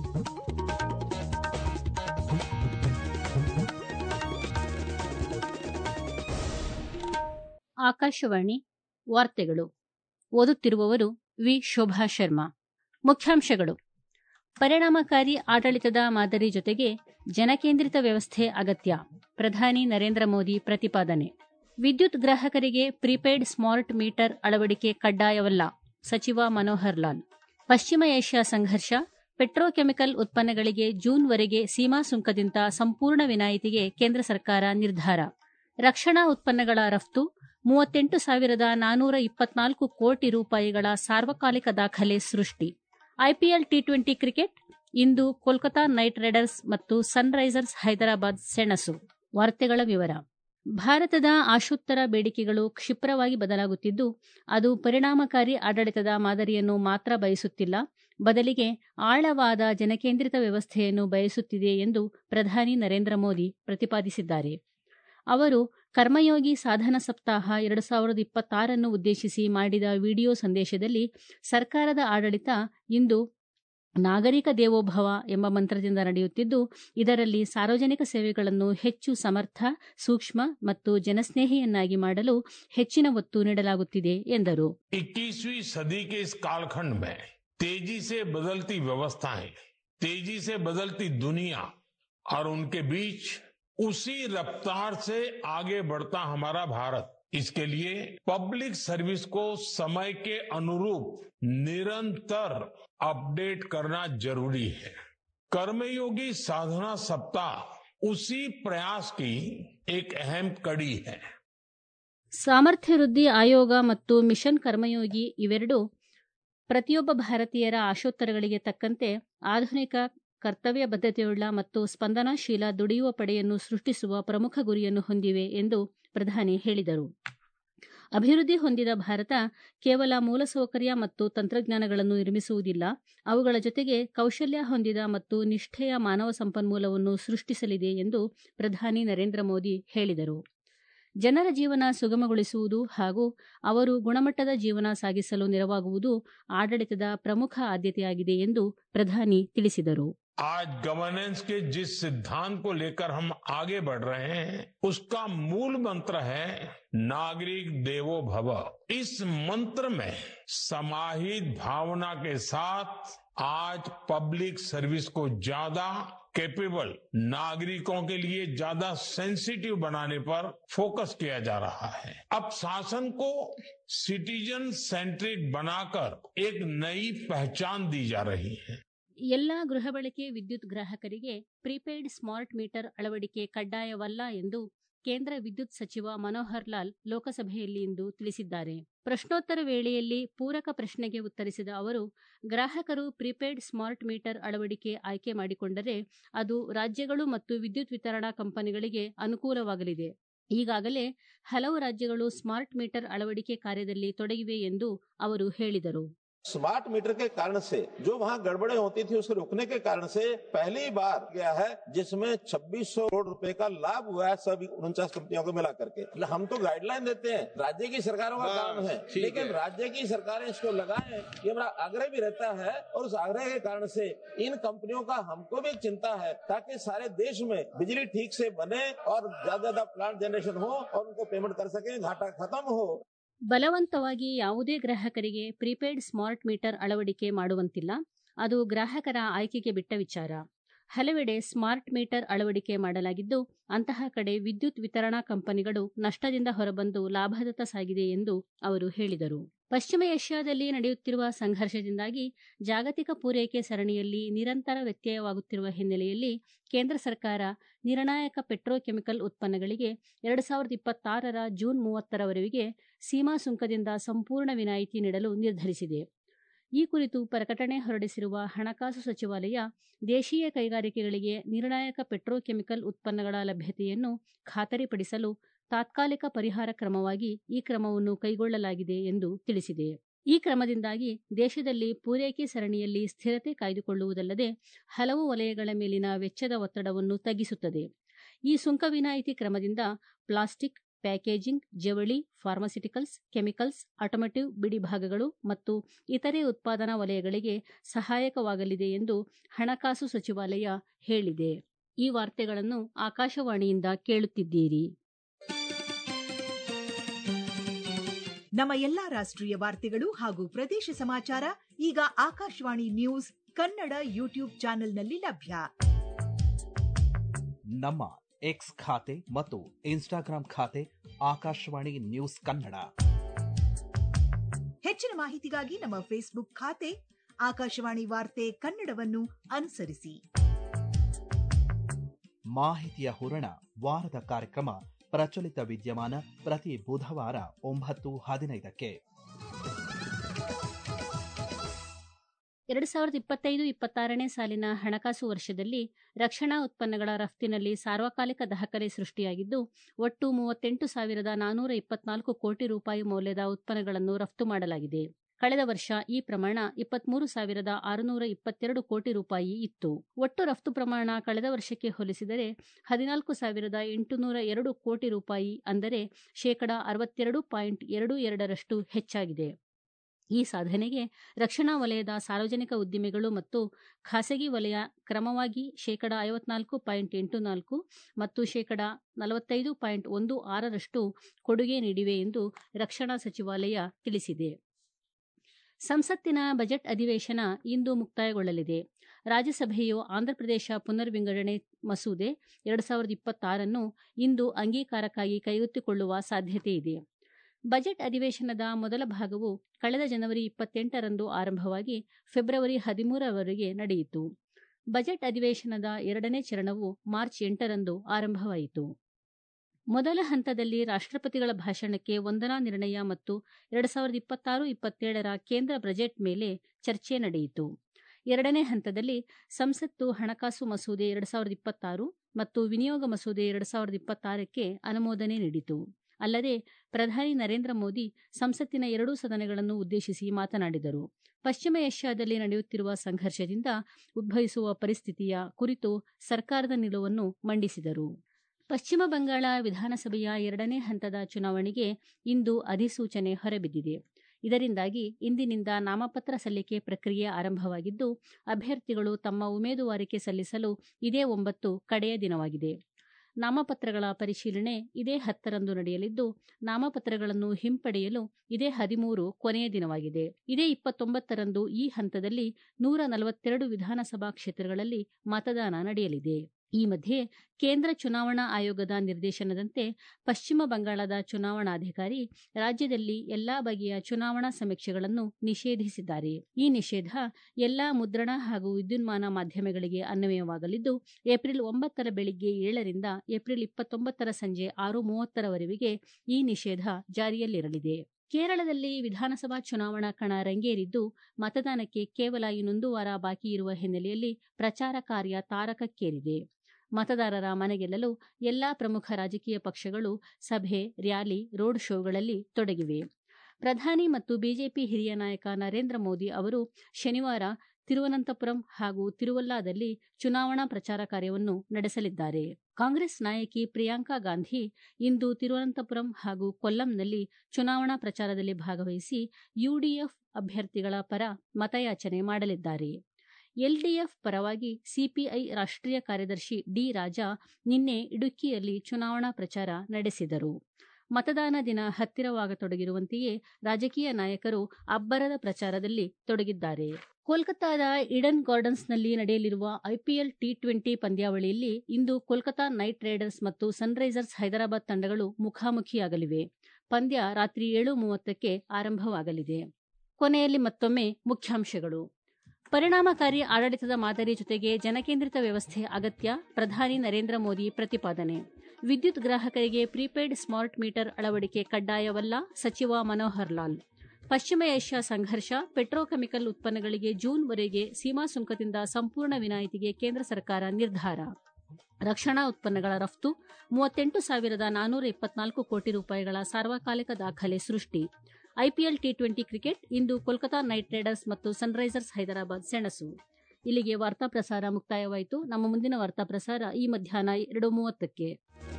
ಆಕಾಶವಾಣಿ ವಾರ್ತೆಗಳು ಓದುತ್ತಿರುವವರು ವಿ ಶೋಭಾ ಶರ್ಮಾ ಮುಖ್ಯಾಂಶಗಳು ಪರಿಣಾಮಕಾರಿ ಆಡಳಿತದ ಮಾದರಿ ಜೊತೆಗೆ ಜನಕೇಂದ್ರಿತ ವ್ಯವಸ್ಥೆ ಅಗತ್ಯ ಪ್ರಧಾನಿ ನರೇಂದ್ರ ಮೋದಿ ಪ್ರತಿಪಾದನೆ ವಿದ್ಯುತ್ ಗ್ರಾಹಕರಿಗೆ ಪ್ರಿಪೇಯ್ಡ್ ಸ್ಮಾರ್ಟ್ ಮೀಟರ್ ಅಳವಡಿಕೆ ಕಡ್ಡಾಯವಲ್ಲ ಸಚಿವ ಮನೋಹರ್ ಲಾಲ್ ಪಶ್ಚಿಮ ಏಷ್ಯಾ ಸಂಘರ್ಷ ಪೆಟ್ರೋಕೆಮಿಕಲ್ ಉತ್ಪನ್ನಗಳಿಗೆ ಜೂನ್ವರೆಗೆ ಸೀಮಾ ಸುಂಕದಿಂದ ಸಂಪೂರ್ಣ ವಿನಾಯಿತಿಗೆ ಕೇಂದ್ರ ಸರ್ಕಾರ ನಿರ್ಧಾರ ರಕ್ಷಣಾ ಉತ್ಪನ್ನಗಳ ರಫ್ತು ಮೂವತ್ತೆಂಟು ಸಾವಿರದ ನಾನೂರ ಇಪ್ಪತ್ನಾಲ್ಕು ಕೋಟಿ ರೂಪಾಯಿಗಳ ಸಾರ್ವಕಾಲಿಕ ದಾಖಲೆ ಸೃಷ್ಟಿ ಐಪಿಎಲ್ ಟಿ ಟ್ವೆಂಟಿ ಕ್ರಿಕೆಟ್ ಇಂದು ಕೋಲ್ಕತಾ ನೈಟ್ ರೈಡರ್ಸ್ ಮತ್ತು ಸನ್ರೈಸರ್ಸ್ ಹೈದರಾಬಾದ್ ಸೆಣಸು ವಾರ್ತೆಗಳ ವಿವರ ಭಾರತದ ಆಶೋತ್ತರ ಬೇಡಿಕೆಗಳು ಕ್ಷಿಪ್ರವಾಗಿ ಬದಲಾಗುತ್ತಿದ್ದು ಅದು ಪರಿಣಾಮಕಾರಿ ಆಡಳಿತದ ಮಾದರಿಯನ್ನು ಮಾತ್ರ ಬಯಸುತ್ತಿಲ್ಲ ಬದಲಿಗೆ ಆಳವಾದ ಜನಕೇಂದ್ರಿತ ವ್ಯವಸ್ಥೆಯನ್ನು ಬಯಸುತ್ತಿದೆ ಎಂದು ಪ್ರಧಾನಿ ನರೇಂದ್ರ ಮೋದಿ ಪ್ರತಿಪಾದಿಸಿದ್ದಾರೆ ಅವರು ಕರ್ಮಯೋಗಿ ಸಾಧನ ಸಪ್ತಾಹ ಎರಡು ಸಾವಿರದ ಇಪ್ಪತ್ತಾರನ್ನು ಉದ್ದೇಶಿಸಿ ಮಾಡಿದ ವಿಡಿಯೋ ಸಂದೇಶದಲ್ಲಿ ಸರ್ಕಾರದ ಆಡಳಿತ ಇಂದು ನಾಗರಿಕ ದೇವೋಭವ ಎಂಬ ಮಂತ್ರದಿಂದ ನಡೆಯುತ್ತಿದ್ದು ಇದರಲ್ಲಿ ಸಾರ್ವಜನಿಕ ಸೇವೆಗಳನ್ನು ಹೆಚ್ಚು ಸಮರ್ಥ ಸೂಕ್ಷ್ಮ ಮತ್ತು ಜನಸ್ನೇಹಿಯನ್ನಾಗಿ ಮಾಡಲು ಹೆಚ್ಚಿನ ಒತ್ತು ನೀಡಲಾಗುತ್ತಿದೆ ಎಂದರು इक्कीसवीं सदी के इस कालखंड में तेजी से बदलती व्यवस्थाएं तेजी से बदलती दुनिया और उनके बीच उसी रफ्तार से आगे बढ़ता हमारा भारत इसके लिए पब्लिक सर्विस को समय के अनुरूप निरंतर अपडेट करना जरूरी है कर्मयोगी साधना सप्ताह उसी प्रयास की एक अहम कड़ी है ಸಾಮರ್ಥ್ಯ ವೃದ್ಧಿ ಆಯೋಗ ಮತ್ತು ಮಿಷನ್ ಕರ್ಮಯೋಗಿ ಇವೆರಡು ಪ್ರತಿಯೊಬ್ಬ ಭಾರತೀಯರ ಆಶೋತ್ತರಗಳಿಗೆ ತಕ್ಕಂತೆ ಆಧುನಿಕ ಕರ್ತವ್ಯ ಬದ್ಧತೆಯುಳ್ಳ ಮತ್ತು ಸ್ಪಂದನಾಶೀಲ ದುಡಿಯುವ ಪಡೆಯನ್ನು ಸೃಷ್ಟಿಸುವ ಪ್ರಮುಖ ಗುರಿಯನ್ನು ಹೊಂದಿವೆ ಎಂದು ಪ್ರಧಾನಿ ಹೇಳಿದರು ಅಭಿವೃದ್ಧಿ ಹೊಂದಿದ ಭಾರತ ಕೇವಲ ಮೂಲಸೌಕರ್ಯ ಮತ್ತು ತಂತ್ರಜ್ಞಾನಗಳನ್ನು ನಿರ್ಮಿಸುವುದಿಲ್ಲ ಅವುಗಳ ಜೊತೆಗೆ ಕೌಶಲ್ಯ ಹೊಂದಿದ ಮತ್ತು ನಿಷ್ಠೆಯ ಮಾನವ ಸಂಪನ್ಮೂಲವನ್ನು ಸೃಷ್ಟಿಸಲಿದೆ ಎಂದು ಪ್ರಧಾನಿ ನರೇಂದ್ರ ಮೋದಿ ಹೇಳಿದರು ಜನರ ಜೀವನ ಸುಗಮಗೊಳಿಸುವುದು ಹಾಗೂ ಅವರು ಗುಣಮಟ್ಟದ ಜೀವನ ಸಾಗಿಸಲು ನೆರವಾಗುವುದು ಆಡಳಿತದ ಪ್ರಮುಖ ಆದ್ಯತೆಯಾಗಿದೆ ಎಂದು ಪ್ರಧಾನಿ ತಿಳಿಸಿದರು आज गवर्नेंस के जिस सिद्धांत को लेकर हम आगे बढ़ रहे हैं उसका मूल मंत्र है नागरिक देवो भव इस मंत्र में समाहित भावना के साथ आज पब्लिक सर्विस को ज्यादा कैपेबल नागरिकों के लिए ज्यादा सेंसिटिव बनाने पर फोकस किया जा रहा है अब शासन को सिटीजन सेंट्रिक बनाकर एक नई पहचान दी जा रही है ಎಲ್ಲ ಗೃಹ ಬಳಕೆ ವಿದ್ಯುತ್ ಗ್ರಾಹಕರಿಗೆ ಪ್ರಿಪೇಯ್ಡ್ ಸ್ಮಾರ್ಟ್ ಮೀಟರ್ ಅಳವಡಿಕೆ ಕಡ್ಡಾಯವಲ್ಲ ಎಂದು ಕೇಂದ್ರ ವಿದ್ಯುತ್ ಸಚಿವ ಮನೋಹರ್ ಲಾಲ್ ಲೋಕಸಭೆಯಲ್ಲಿ ಇಂದು ತಿಳಿಸಿದ್ದಾರೆ ಪ್ರಶ್ನೋತ್ತರ ವೇಳೆಯಲ್ಲಿ ಪೂರಕ ಪ್ರಶ್ನೆಗೆ ಉತ್ತರಿಸಿದ ಅವರು ಗ್ರಾಹಕರು ಪ್ರಿಪೇಯ್ಡ್ ಸ್ಮಾರ್ಟ್ ಮೀಟರ್ ಅಳವಡಿಕೆ ಆಯ್ಕೆ ಮಾಡಿಕೊಂಡರೆ ಅದು ರಾಜ್ಯಗಳು ಮತ್ತು ವಿದ್ಯುತ್ ವಿತರಣಾ ಕಂಪನಿಗಳಿಗೆ ಅನುಕೂಲವಾಗಲಿದೆ ಈಗಾಗಲೇ ಹಲವು ರಾಜ್ಯಗಳು ಸ್ಮಾರ್ಟ್ ಮೀಟರ್ ಅಳವಡಿಕೆ ಕಾರ್ಯದಲ್ಲಿ ತೊಡಗಿವೆ ಎಂದು ಅವರು ಹೇಳಿದರು स्मार्ट मीटर के कारण से जो वहाँ गड़बड़े होती थी उसे रोकने के कारण से पहली बार गया है जिसमें 2600 करोड़ रुपए का लाभ हुआ है सभी उनचास कंपनियों को मिला करके मतलब हम तो गाइडलाइन देते हैं राज्य की सरकारों का काम है लेकिन राज्य की सरकारें इसको लगाए ये हमारा आग्रह भी रहता है और उस आग्रह के कारण से इन कंपनियों का हमको भी चिंता है ताकि सारे देश में बिजली ठीक से बने और ज्यादा ज्यादा प्लांट जनरेशन हो और उनको पेमेंट कर सके घाटा खत्म हो ಬಲವಂತವಾಗಿ ಯಾವುದೇ ಗ್ರಾಹಕರಿಗೆ ಪ್ರಿಪೇಯ್ಡ್ ಸ್ಮಾರ್ಟ್ ಮೀಟರ್ ಅಳವಡಿಕೆ ಮಾಡುವಂತಿಲ್ಲ ಅದು ಗ್ರಾಹಕರ ಆಯ್ಕೆಗೆ ಬಿಟ್ಟ ವಿಚಾರ ಹಲವೆಡೆ ಸ್ಮಾರ್ಟ್ ಮೀಟರ್ ಅಳವಡಿಕೆ ಮಾಡಲಾಗಿದ್ದು ಅಂತಹ ಕಡೆ ವಿದ್ಯುತ್ ವಿತರಣಾ ಕಂಪನಿಗಳು ನಷ್ಟದಿಂದ ಹೊರಬಂದು ಲಾಭದತ್ತ ಸಾಗಿದೆ ಎಂದು ಅವರು ಹೇಳಿದರು ಪಶ್ಚಿಮ ಏಷ್ಯಾದಲ್ಲಿ ನಡೆಯುತ್ತಿರುವ ಸಂಘರ್ಷದಿಂದಾಗಿ ಜಾಗತಿಕ ಪೂರೈಕೆ ಸರಣಿಯಲ್ಲಿ ನಿರಂತರ ವ್ಯತ್ಯಯವಾಗುತ್ತಿರುವ ಹಿನ್ನೆಲೆಯಲ್ಲಿ ಕೇಂದ್ರ ಸರ್ಕಾರ ನಿರ್ಣಾಯಕ ಪೆಟ್ರೋಕೆಮಿಕಲ್ ಉತ್ಪನ್ನಗಳಿಗೆ ಎರಡು ಸಾವಿರದ ಇಪ್ಪತ್ತಾರರ ಜೂನ್ ಮೂವತ್ತರವರೆಗೆ ಸೀಮಾ ಸುಂಕದಿಂದ ಸಂಪೂರ್ಣ ವಿನಾಯಿತಿ ನೀಡಲು ನಿರ್ಧರಿಸಿದೆ ಈ ಕುರಿತು ಪ್ರಕಟಣೆ ಹೊರಡಿಸಿರುವ ಹಣಕಾಸು ಸಚಿವಾಲಯ ದೇಶೀಯ ಕೈಗಾರಿಕೆಗಳಿಗೆ ನಿರ್ಣಾಯಕ ಪೆಟ್ರೋಕೆಮಿಕಲ್ ಉತ್ಪನ್ನಗಳ ಲಭ್ಯತೆಯನ್ನು ಖಾತರಿಪಡಿಸಲು ತಾತ್ಕಾಲಿಕ ಪರಿಹಾರ ಕ್ರಮವಾಗಿ ಈ ಕ್ರಮವನ್ನು ಕೈಗೊಳ್ಳಲಾಗಿದೆ ಎಂದು ತಿಳಿಸಿದೆ ಈ ಕ್ರಮದಿಂದಾಗಿ ದೇಶದಲ್ಲಿ ಪೂರೈಕೆ ಸರಣಿಯಲ್ಲಿ ಸ್ಥಿರತೆ ಕಾಯ್ದುಕೊಳ್ಳುವುದಲ್ಲದೆ ಹಲವು ವಲಯಗಳ ಮೇಲಿನ ವೆಚ್ಚದ ಒತ್ತಡವನ್ನು ತಗ್ಗಿಸುತ್ತದೆ ಈ ಸುಂಕ ವಿನಾಯಿತಿ ಕ್ರಮದಿಂದ ಪ್ಲಾಸ್ಟಿಕ್ ಪ್ಯಾಕೇಜಿಂಗ್ ಜವಳಿ ಫಾರ್ಮಾಸ್ಯುಟಿಕಲ್ಸ್ ಕೆಮಿಕಲ್ಸ್ ಆಟೋಮೋಟಿವ್ ಬಿಡಿ ಭಾಗಗಳು ಮತ್ತು ಇತರೆ ಉತ್ಪಾದನಾ ವಲಯಗಳಿಗೆ ಸಹಾಯಕವಾಗಲಿದೆ ಎಂದು ಹಣಕಾಸು ಸಚಿವಾಲಯ ಹೇಳಿದೆ ಈ ವಾರ್ತೆಗಳನ್ನು ಆಕಾಶವಾಣಿಯಿಂದ ಕೇಳುತ್ತಿದ್ದೀರಿ ನಮ್ಮ ಎಲ್ಲಾ ರಾಷ್ಟ್ರೀಯ ವಾರ್ತೆಗಳು ಹಾಗೂ ಪ್ರದೇಶ ಸಮಾಚಾರ ಈಗ ಆಕಾಶವಾಣಿ ನ್ಯೂಸ್ ಕನ್ನಡ ಯೂಟ್ಯೂಬ್ ಚಾನೆಲ್ನಲ್ಲಿ ಲಭ್ಯ ನಮ್ಮ ಎಕ್ಸ್ ಖಾತೆ ಮತ್ತು ಇನ್ಸ್ಟಾಗ್ರಾಂ ಖಾತೆ ಆಕಾಶವಾಣಿ ನ್ಯೂಸ್ ಕನ್ನಡ ಹೆಚ್ಚಿನ ಮಾಹಿತಿಗಾಗಿ ನಮ್ಮ ಫೇಸ್ಬುಕ್ ಖಾತೆ ಆಕಾಶವಾಣಿ ವಾರ್ತೆ ಕನ್ನಡವನ್ನು ಅನುಸರಿಸಿ ಮಾಹಿತಿಯ ಹೂರಣ ವಾರದ ಕಾರ್ಯಕ್ರಮ ಪ್ರಚಲಿತ ವಿದ್ಯಮಾನ ಪ್ರತಿ ಬುಧವಾರ ಒಂಬತ್ತು ಹದಿನೈದಕ್ಕೆ ಎರಡು ಸಾವಿರದ ಇಪ್ಪತ್ತೈದು ಇಪ್ಪತ್ತಾರನೇ ಸಾಲಿನ ಹಣಕಾಸು ವರ್ಷದಲ್ಲಿ ರಕ್ಷಣಾ ಉತ್ಪನ್ನಗಳ ರಫ್ತಿನಲ್ಲಿ ಸಾರ್ವಕಾಲಿಕ ದಾಖಲೆ ಸೃಷ್ಟಿಯಾಗಿದ್ದು ಒಟ್ಟು ಮೂವತ್ತೆಂಟು ಸಾವಿರದ ನಾನೂರ ಇಪ್ಪತ್ನಾಲ್ಕು ಕೋಟಿ ರೂಪಾಯಿ ಮೌಲ್ಯದ ಉತ್ಪನ್ನಗಳನ್ನು ರಫ್ತು ಮಾಡಲಾಗಿದೆ ಕಳೆದ ವರ್ಷ ಈ ಪ್ರಮಾಣ ಇಪ್ಪತ್ಮೂರು ಸಾವಿರದ ಆರುನೂರ ಇಪ್ಪತ್ತೆರಡು ಕೋಟಿ ರೂಪಾಯಿ ಇತ್ತು ಒಟ್ಟು ರಫ್ತು ಪ್ರಮಾಣ ಕಳೆದ ವರ್ಷಕ್ಕೆ ಹೋಲಿಸಿದರೆ ಹದಿನಾಲ್ಕು ಸಾವಿರದ ಎಂಟುನೂರ ಎರಡು ಕೋಟಿ ರೂಪಾಯಿ ಅಂದರೆ ಶೇಕಡ ಅರವತ್ತೆರಡು ಪಾಯಿಂಟ್ ಎರಡು ಎರಡರಷ್ಟು ಹೆಚ್ಚಾಗಿದೆ ಈ ಸಾಧನೆಗೆ ರಕ್ಷಣಾ ವಲಯದ ಸಾರ್ವಜನಿಕ ಉದ್ದಿಮೆಗಳು ಮತ್ತು ಖಾಸಗಿ ವಲಯ ಕ್ರಮವಾಗಿ ಶೇಕಡ ಐವತ್ನಾಲ್ಕು ಪಾಯಿಂಟ್ ಎಂಟು ನಾಲ್ಕು ಮತ್ತು ಶೇಕಡ ನಲವತ್ತೈದು ಪಾಯಿಂಟ್ ಒಂದು ಆರರಷ್ಟು ಕೊಡುಗೆ ನೀಡಿವೆ ಎಂದು ರಕ್ಷಣಾ ಸಚಿವಾಲಯ ತಿಳಿಸಿದೆ ಸಂಸತ್ತಿನ ಬಜೆಟ್ ಅಧಿವೇಶನ ಇಂದು ಮುಕ್ತಾಯಗೊಳ್ಳಲಿದೆ ರಾಜ್ಯಸಭೆಯು ಆಂಧ್ರಪ್ರದೇಶ ಪುನರ್ವಿಂಗಡಣೆ ಮಸೂದೆ ಎರಡು ಸಾವಿರದ ಇಪ್ಪತ್ತಾರನ್ನು ಇಂದು ಅಂಗೀಕಾರಕ್ಕಾಗಿ ಕೈಗೆತ್ತಿಕೊಳ್ಳುವ ಸಾಧ್ಯತೆ ಇದೆ ಬಜೆಟ್ ಅಧಿವೇಶನದ ಮೊದಲ ಭಾಗವು ಕಳೆದ ಜನವರಿ ಇಪ್ಪತ್ತೆಂಟರಂದು ಆರಂಭವಾಗಿ ಫೆಬ್ರವರಿ ಹದಿಮೂರರವರೆಗೆ ನಡೆಯಿತು ಬಜೆಟ್ ಅಧಿವೇಶನದ ಎರಡನೇ ಚರಣವು ಮಾರ್ಚ್ ಎಂಟರಂದು ಆರಂಭವಾಯಿತು ಮೊದಲ ಹಂತದಲ್ಲಿ ರಾಷ್ಟ್ರಪತಿಗಳ ಭಾಷಣಕ್ಕೆ ವಂದನಾ ನಿರ್ಣಯ ಮತ್ತು ಎರಡು ಸಾವಿರದ ಇಪ್ಪತ್ತಾರು ಇಪ್ಪತ್ತೇಳರ ಕೇಂದ್ರ ಬಜೆಟ್ ಮೇಲೆ ಚರ್ಚೆ ನಡೆಯಿತು ಎರಡನೇ ಹಂತದಲ್ಲಿ ಸಂಸತ್ತು ಹಣಕಾಸು ಮಸೂದೆ ಎರಡು ಸಾವಿರದ ಇಪ್ಪತ್ತಾರು ಮತ್ತು ವಿನಿಯೋಗ ಮಸೂದೆ ಎರಡು ಸಾವಿರದ ಇಪ್ಪತ್ತಾರಕ್ಕೆ ಅನುಮೋದನೆ ನೀಡಿತು ಅಲ್ಲದೆ ಪ್ರಧಾನಿ ನರೇಂದ್ರ ಮೋದಿ ಸಂಸತ್ತಿನ ಎರಡೂ ಸದನಗಳನ್ನು ಉದ್ದೇಶಿಸಿ ಮಾತನಾಡಿದರು ಪಶ್ಚಿಮ ಏಷ್ಯಾದಲ್ಲಿ ನಡೆಯುತ್ತಿರುವ ಸಂಘರ್ಷದಿಂದ ಉದ್ಭವಿಸುವ ಪರಿಸ್ಥಿತಿಯ ಕುರಿತು ಸರ್ಕಾರದ ನಿಲುವನ್ನು ಮಂಡಿಸಿದರು ಪಶ್ಚಿಮ ಬಂಗಾಳ ವಿಧಾನಸಭೆಯ ಎರಡನೇ ಹಂತದ ಚುನಾವಣೆಗೆ ಇಂದು ಅಧಿಸೂಚನೆ ಹೊರಬಿದ್ದಿದೆ ಇದರಿಂದಾಗಿ ಇಂದಿನಿಂದ ನಾಮಪತ್ರ ಸಲ್ಲಿಕೆ ಪ್ರಕ್ರಿಯೆ ಆರಂಭವಾಗಿದ್ದು ಅಭ್ಯರ್ಥಿಗಳು ತಮ್ಮ ಉಮೇದುವಾರಿಕೆ ಸಲ್ಲಿಸಲು ಇದೇ ಒಂಬತ್ತು ಕಡೆಯ ದಿನವಾಗಿದೆ ನಾಮಪತ್ರಗಳ ಪರಿಶೀಲನೆ ಇದೇ ಹತ್ತರಂದು ನಡೆಯಲಿದ್ದು ನಾಮಪತ್ರಗಳನ್ನು ಹಿಂಪಡೆಯಲು ಇದೇ ಹದಿಮೂರು ಕೊನೆಯ ದಿನವಾಗಿದೆ ಇದೇ ಇಪ್ಪತ್ತೊಂಬತ್ತರಂದು ಈ ಹಂತದಲ್ಲಿ ನೂರ ನಲವತ್ತೆರಡು ವಿಧಾನಸಭಾ ಕ್ಷೇತ್ರಗಳಲ್ಲಿ ಮತದಾನ ನಡೆಯಲಿದೆ ಈ ಮಧ್ಯೆ ಕೇಂದ್ರ ಚುನಾವಣಾ ಆಯೋಗದ ನಿರ್ದೇಶನದಂತೆ ಪಶ್ಚಿಮ ಬಂಗಾಳದ ಚುನಾವಣಾಧಿಕಾರಿ ರಾಜ್ಯದಲ್ಲಿ ಎಲ್ಲಾ ಬಗೆಯ ಚುನಾವಣಾ ಸಮೀಕ್ಷೆಗಳನ್ನು ನಿಷೇಧಿಸಿದ್ದಾರೆ ಈ ನಿಷೇಧ ಎಲ್ಲಾ ಮುದ್ರಣ ಹಾಗೂ ವಿದ್ಯುನ್ಮಾನ ಮಾಧ್ಯಮಗಳಿಗೆ ಅನ್ವಯವಾಗಲಿದ್ದು ಏಪ್ರಿಲ್ ಒಂಬತ್ತರ ಬೆಳಿಗ್ಗೆ ಏಳರಿಂದ ಏಪ್ರಿಲ್ ಇಪ್ಪತ್ತೊಂಬತ್ತರ ಸಂಜೆ ಆರು ಮೂವತ್ತರವರೆಗೆ ಈ ನಿಷೇಧ ಜಾರಿಯಲ್ಲಿರಲಿದೆ ಕೇರಳದಲ್ಲಿ ವಿಧಾನಸಭಾ ಚುನಾವಣಾ ಕಣ ರಂಗೇರಿದ್ದು ಮತದಾನಕ್ಕೆ ಕೇವಲ ಇನ್ನೊಂದು ವಾರ ಬಾಕಿ ಇರುವ ಹಿನ್ನೆಲೆಯಲ್ಲಿ ಪ್ರಚಾರ ಕಾರ್ಯ ತಾರಕಕ್ಕೇರಿದೆ ಮತದಾರರ ಮನೆಗೆಲ್ಲಲು ಎಲ್ಲಾ ಪ್ರಮುಖ ರಾಜಕೀಯ ಪಕ್ಷಗಳು ಸಭೆ ರ್ಯಾಲಿ ರೋಡ್ ಶೋಗಳಲ್ಲಿ ತೊಡಗಿವೆ ಪ್ರಧಾನಿ ಮತ್ತು ಬಿಜೆಪಿ ಹಿರಿಯ ನಾಯಕ ನರೇಂದ್ರ ಮೋದಿ ಅವರು ಶನಿವಾರ ತಿರುವನಂತಪುರಂ ಹಾಗೂ ತಿರುವಲ್ಲಾದಲ್ಲಿ ಚುನಾವಣಾ ಪ್ರಚಾರ ಕಾರ್ಯವನ್ನು ನಡೆಸಲಿದ್ದಾರೆ ಕಾಂಗ್ರೆಸ್ ನಾಯಕಿ ಪ್ರಿಯಾಂಕಾ ಗಾಂಧಿ ಇಂದು ತಿರುವನಂತಪುರಂ ಹಾಗೂ ಕೊಲ್ಲಂನಲ್ಲಿ ಚುನಾವಣಾ ಪ್ರಚಾರದಲ್ಲಿ ಭಾಗವಹಿಸಿ ಯುಡಿಎಫ್ ಅಭ್ಯರ್ಥಿಗಳ ಪರ ಮತಯಾಚನೆ ಮಾಡಲಿದ್ದಾರೆ ಎಲ್ಡಿಎಫ್ ಪರವಾಗಿ ಸಿಪಿಐ ರಾಷ್ಟ್ರೀಯ ಕಾರ್ಯದರ್ಶಿ ಡಿ ರಾಜಾ ನಿನ್ನೆ ಇಡುಕ್ಕಿಯಲ್ಲಿ ಚುನಾವಣಾ ಪ್ರಚಾರ ನಡೆಸಿದರು ಮತದಾನ ದಿನ ಹತ್ತಿರವಾಗತೊಡಗಿರುವಂತೆಯೇ ರಾಜಕೀಯ ನಾಯಕರು ಅಬ್ಬರದ ಪ್ರಚಾರದಲ್ಲಿ ತೊಡಗಿದ್ದಾರೆ ಕೋಲ್ಕತ್ತಾದ ಇಡನ್ ಗಾರ್ಡನ್ಸ್ನಲ್ಲಿ ನಡೆಯಲಿರುವ ಐಪಿಎಲ್ ಟಿ ಟ್ವೆಂಟಿ ಪಂದ್ಯಾವಳಿಯಲ್ಲಿ ಇಂದು ಕೋಲ್ಕತಾ ನೈಟ್ ರೈಡರ್ಸ್ ಮತ್ತು ಸನ್ರೈಸರ್ಸ್ ಹೈದರಾಬಾದ್ ತಂಡಗಳು ಮುಖಾಮುಖಿಯಾಗಲಿವೆ ಪಂದ್ಯ ರಾತ್ರಿ ಏಳು ಮೂವತ್ತಕ್ಕೆ ಆರಂಭವಾಗಲಿದೆ ಕೊನೆಯಲ್ಲಿ ಮತ್ತೊಮ್ಮೆ ಮುಖ್ಯಾಂಶಗಳು ಪರಿಣಾಮಕಾರಿ ಆಡಳಿತದ ಮಾದರಿ ಜೊತೆಗೆ ಜನಕೇಂದ್ರಿತ ವ್ಯವಸ್ಥೆ ಅಗತ್ಯ ಪ್ರಧಾನಿ ನರೇಂದ್ರ ಮೋದಿ ಪ್ರತಿಪಾದನೆ ವಿದ್ಯುತ್ ಗ್ರಾಹಕರಿಗೆ ಪ್ರೀಪೇಯ್ಡ್ ಸ್ಮಾರ್ಟ್ ಮೀಟರ್ ಅಳವಡಿಕೆ ಕಡ್ಡಾಯವಲ್ಲ ಸಚಿವ ಮನೋಹರ್ ಲಾಲ್ ಪಶ್ಚಿಮ ಏಷ್ಯಾ ಸಂಘರ್ಷ ಪೆಟ್ರೋಕೆಮಿಕಲ್ ಉತ್ಪನ್ನಗಳಿಗೆ ಜೂನ್ವರೆಗೆ ಸೀಮಾ ಸುಂಕದಿಂದ ಸಂಪೂರ್ಣ ವಿನಾಯಿತಿಗೆ ಕೇಂದ್ರ ಸರ್ಕಾರ ನಿರ್ಧಾರ ರಕ್ಷಣಾ ಉತ್ಪನ್ನಗಳ ರಫ್ತು ಮೂವತ್ತೆಂಟು ಸಾವಿರದ ನಾನೂರ ಇಪ್ಪತ್ನಾಲ್ಕು ಕೋಟಿ ರೂಪಾಯಿಗಳ ಸಾರ್ವಕಾಲಿಕ ದಾಖಲೆ ಸೃಷ್ಟಿ ಐಪಿಎಲ್ ಟಿ ಟ್ವೆಂಟಿ ಕ್ರಿಕೆಟ್ ಇಂದು ಕೋಲ್ಕತಾ ನೈಟ್ ರೈಡರ್ಸ್ ಮತ್ತು ಸನ್ರೈಸರ್ಸ್ ಹೈದರಾಬಾದ್ ಸೆಣಸು ಇಲ್ಲಿಗೆ ವಾರ್ತಾ ಪ್ರಸಾರ ಮುಕ್ತಾಯವಾಯಿತು ನಮ್ಮ ಮುಂದಿನ ವಾರ್ತಾ ಪ್ರಸಾರ ಈ ಮಧ್ಯಾಹ್ನ ಎರಡು ಮೂವತ್ತಕ್ಕೆ